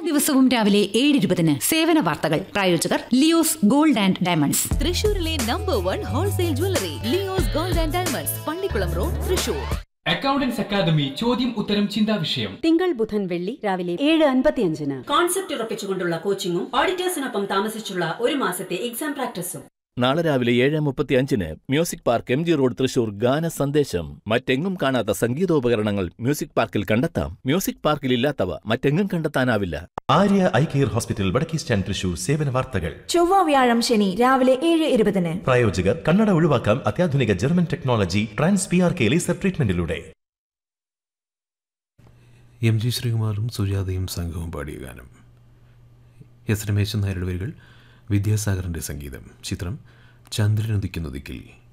ദിവസവും രാവിലെ ഏഴ് ഇരുപതിന് സേവന വാർത്തകൾ പ്രായോജകർ ലിയോസ് ഗോൾഡ് ആൻഡ് ഡയമണ്ട്സ് തൃശൂരിലെ number one wholesale jewellery Leo's gold and diamonds Pallikulam road Thrissur accountants academy ചോദ്യം ഉത്തരം ചിന്താ വിഷയം തിങ്കൾ ബുധൻ വെള്ളി രാവിലെ ഏഴ് അൻപത്തിയഞ്ചിന് കോൺസെപ്റ്റ് ഉറപ്പിച്ചുകൊണ്ടുള്ള കോച്ചിങ്ങും ഓഡിറ്റേഴ്സിനൊപ്പം താമസിച്ചുള്ള ഒരു മാസത്തെ എക്സാം പ്രാക്ടീസും നാളെ രാവിലെ ഏഴ് മുപ്പത്തി അഞ്ചിന് music park M G road Thrissur ഗാന സന്ദേശം മറ്റെങ്ങും കാണാത്ത സംഗീതോപകരണങ്ങൾ മ്യൂസിക് പാർക്കിൽ കണ്ടെത്താം മ്യൂസിക് പാർക്കിൽ ഇല്ലാത്തവ മറ്റെങ്ങും കണ്ടെത്താനാവില്ല ആര്യ ഐ കെയർ ഹോസ്പിറ്റൽ വടക്കേ സ്റ്റാൻഡ് തൃശൂർ സേവന വാർത്തകൾ ചൊവ്വ വ്യാഴം ശനി രാവിലെ ഏഴ് ഇരുപതിന് പ്രായോജകർ കണ്ണട ഒഴിവാക്കാം അത്യാധുനിക German technology trans P R K laser ട്രീറ്റ്മെന്റിലൂടെ എം ജി ശ്രീകുമാറും സുജാതയും സംഘവും പാടിയ ഗാനം എസ് രമേശൻ നായരുടെ വരികൾ വിദ്യാസാഗറിൻ്റെ സംഗീതം ചിത്രം ചന്ദ്രനുദിക്കുന്നതിക്കിൽ